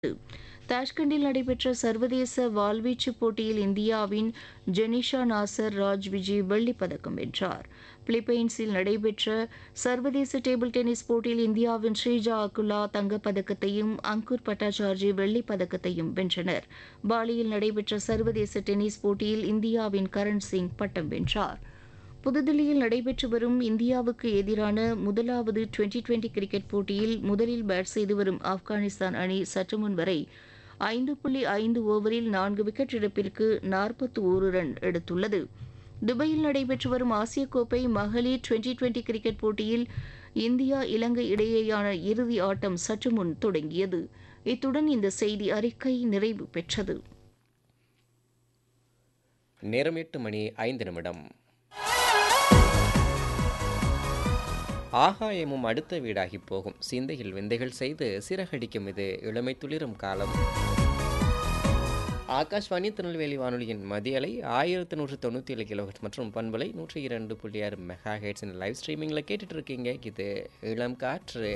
தாஷ்கண்டில் நடைபெற்ற சர்வதேச வாள்வீச்சு போட்டியில் இந்தியாவின் ஜெனிஷா நாசர் ராஜ் விஜய் வெள்ளிப் பதக்கம் வென்றார் பிலிப்பைன்ஸில் நடைபெற்ற சர்வதேச டேபிள் டென்னிஸ் போட்டியில் இந்தியாவின் ஸ்ரீஜா அகுலா தங்கப்பதக்கத்தையும் அங்குர் பட்டாச்சார்ஜி வெள்ளிப் பதக்கத்தையும் வென்றனர் பாலியில் நடைபெற்ற சர்வதேச டென்னிஸ் போட்டியில் இந்தியாவின் கரண் சிங் பட்டம் வென்றார் புதுதில்லியில் நடைபெற்று வரும் இந்தியாவுக்கு எதிரான முதலாவது டுவெண்டி டுவெண்டி கிரிக்கெட் போட்டியில் முதலில் பேட் செய்து வரும் ஆப்கானிஸ்தான் அணி சற்று முன் வரை ஐந்து புள்ளி ஐந்து ஓவரில் நான்கு விக்கெட் இழப்பிற்கு நாற்பத்தி ஓரு ரன் எடுத்துள்ளது துபாயில் நடைபெற்று வரும் ஆசிய கோப்பை மகளிர் டுவெண்டி டுவெண்டி கிரிக்கெட் போட்டியில் இந்தியா இலங்கை இடையேயான இறுதி ஆட்டம் சற்று முன் தொடங்கியது இத்துடன் இந்த செய்தி அறிக்கை நிறைவு பெற்றது நேரம் எட்டு மணி ஐந்து நிமிடம் ஆகாயமும் அடுத்த வீடாகி போகும் சிந்தையில் விந்தைகள் செய்து சிறகடிக்கும் இது இளமை துளிரும் காலம் ஆகாஷ்வாணி திருநெல்வேலி வானொலியின் மதியலை ஆயிரத்தி நூற்றி தொண்ணூற்றி ஏழு கிலோஹெட்ஸ் மற்றும் பண்பலை நூற்றி இரண்டு புள்ளி ஆறு மெகா ஹெட்ஸின் லைவ் ஸ்ட்ரீமிங்கில் கேட்டுட்டு இருக்கீங்க இது இளம் காற்று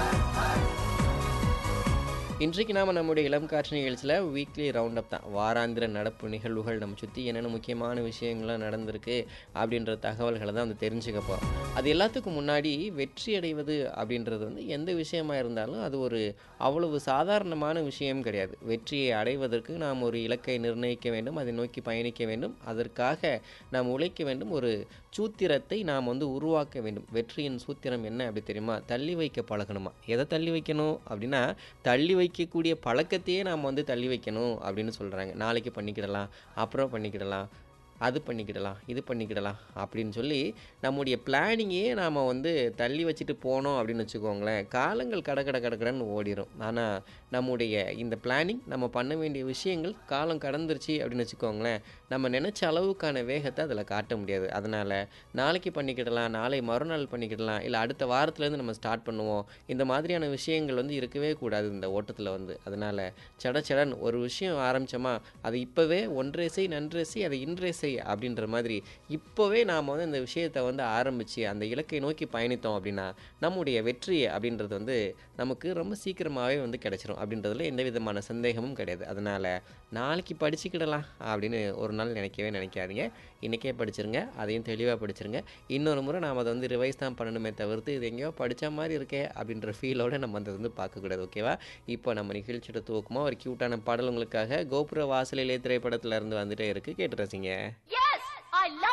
இன்றைக்கு நாம் நம்முடைய இளம் காற்று நிகழ்ச்சியில் வீக்லி ரவுண்ட் அப் தான் வாராந்திர நடப்பு நிகழ்வுகள் நம்ம சுற்றி என்னென்ன முக்கியமான விஷயங்கள்லாம் நடந்திருக்கு அப்படின்ற தகவல்களை தான் வந்து தெரிஞ்சுக்க போகிறோம் அது எல்லாத்துக்கும் முன்னாடி வெற்றி அடைவது அப்படின்றது வந்து எந்த விஷயமா இருந்தாலும் அது ஒரு அவ்வளவு சாதாரணமான விஷயம் கிடையாது வெற்றியை அடைவதற்கு நாம் ஒரு இலக்கை நிர்ணயிக்க வேண்டும் அதை நோக்கி பயணிக்க வேண்டும் அதற்காக நாம் உழைக்க வேண்டும் ஒரு சூத்திரத்தை நாம் வந்து உருவாக்க வேண்டும் வெற்றியின் சூத்திரம் என்ன அப்படி தெரியுமா தள்ளி வைக்க பழகணுமா எதை தள்ளி வைக்கணும் அப்படின்னா தள்ளி வைக்கக்கூடிய பழக்கத்தையே நாம் வந்து தள்ளி வைக்கணும் அப்படின்னு சொல்கிறாங்க நாளைக்கு பண்ணிக்கிடலாம் அப்புறம் பண்ணிக்கிடலாம் அது பண்ணிக்கிடலாம் இது பண்ணிக்கிடலாம் அப்படின்னு சொல்லி நம்முடைய பிளானிங்கே நாம் வந்து தள்ளி வச்சுட்டு போனோம் அப்படின்னு வச்சுக்கோங்களேன் காலங்கள் கட கட கடக்கடன்னு ஓடிடும் ஆனால் நம்முடைய இந்த பிளானிங் நம்ம பண்ண வேண்டிய விஷயங்கள் காலம் கடந்துருச்சு அப்படின்னு வச்சுக்கோங்களேன் நம்ம நினச்ச அளவுக்கான வேகத்தை அதில் காட்ட முடியாது அதனால் நாளைக்கு பண்ணிக்கிடலாம் நாளை மறுநாள் பண்ணிக்கிடலாம் இல்லை அடுத்த வாரத்துலேருந்து நம்ம ஸ்டார்ட் பண்ணுவோம் இந்த மாதிரியான விஷயங்கள் வந்து இருக்கவே கூடாது இந்த ஓட்டத்தில் வந்து அதனால் சட சடன் ஒரு விஷயம் ஆரம்பித்தோமா அதை இப்போவே ஒன்றே செய் நன்றே செய் அதை இன்றே செய் அப்படின்ற மாதிரி இப்போவே நாம் வந்து இந்த விஷயத்தை வந்து ஆரம்பித்து அந்த இலக்கை நோக்கி பயணித்தோம் அப்படின்னா நம்முடைய வெற்றி அப்படின்றது வந்து நமக்கு ரொம்ப சீக்கிரமாகவே வந்து கிடைச்சிரும் அப்படின்றதுல எந்த விதமான சந்தேகமும் கிடையாது அதனால் நாளைக்கு படிச்சுக்கிடலாம் அப்படின்னு ஒரு நாள் நினைக்கவே நினைக்காதீங்க இன்றைக்கே படிச்சிருங்க அதையும் தெளிவாக படிச்சிருங்க இன்னொரு முறை நாம் அதை வந்து ரிவைஸ் தான் பண்ணணுமே தவிர்த்து இது எங்கேயோ படித்த மாதிரி இருக்கே அப்படின்ற ஃபீலோடு நம்ம அதை வந்து பார்க்கக்கூடாது ஓகேவா இப்போ நம்ம நிகழ்ச்சியோட துவக்கமாக ஒரு க்யூட்டான பாடல் உங்களுக்காக கோபுர வாசலிலே திரைப்படத்தில் இருந்து வந்துட்டே இருக்குது கேட்டு ரசிங்க Yes, I love